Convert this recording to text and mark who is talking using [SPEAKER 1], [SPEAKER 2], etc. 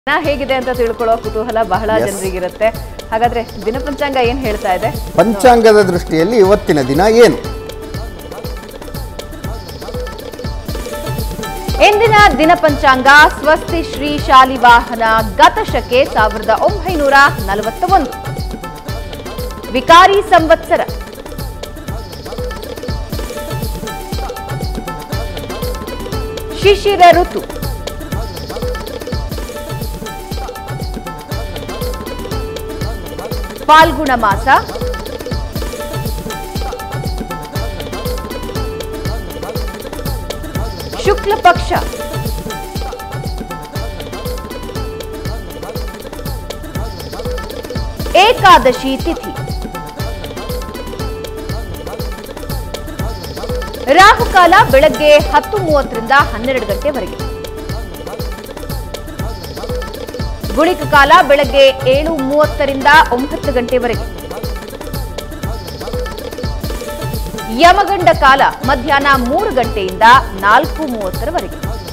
[SPEAKER 1] ದಿನ ಹೇಗಿದೆ ಅಂತ ತಿಳ್ಕೊಳ್ಳೋ ಕುತೂಹಲ ಬಹಳ
[SPEAKER 2] Yes.
[SPEAKER 1] ಜನರಿಗಿರುತ್ತೆ ಹಾಗಾದ್ರೆ ದಿನ ಪಂಚಾಂಗ ಏನ್ ಹೇಳ್ತಾ ಇದೆ
[SPEAKER 2] ಪಂಚಾಂಗದ ದೃಷ್ಟಿಯಲ್ಲಿ ಇವತ್ತಿನ ದಿನ ಏನು
[SPEAKER 1] ಇಂದಿನ ದಿನ ಪಂಚಾಂಗ ಸ್ವಸ್ತಿ ಶ್ರೀ ಶಾಲಿವಾಹನ ಗತಶಕೆ ಸಾವಿರದ ಒಂಬೈನೂರ ನಲವತ್ತ ಒಂದು ವಿಕಾರಿ ಸಂವತ್ಸರ ಶಿಶಿರ ಋತು ಫಾಲ್ಗುಣ ಮಾಸ ಶುಕ್ಲ ಪಕ್ಷ ಏಕಾದಶಿ ತಿಥಿ ರಾಹುಕಾಲ ಬೆಳಗ್ಗೆ ಹತ್ತು ಮೂವತ್ತರಿಂದ ಹನ್ನೆರಡು ಗಂಟೆವರೆಗೆ ಗುಳಿಕ ಕಾಲ ಬೆಳಗ್ಗೆ ಏಳು ಮೂವತ್ತರಿಂದ ಒಂಬತ್ತು ಗಂಟೆವರೆಗೆ ಯಮಗಂಡ ಕಾಲ ಮಧ್ಯಾಹ್ನ ಮೂರು ಗಂಟೆಯಿಂದ ನಾಲ್ಕು ಮೂವತ್ತರವರೆಗೆ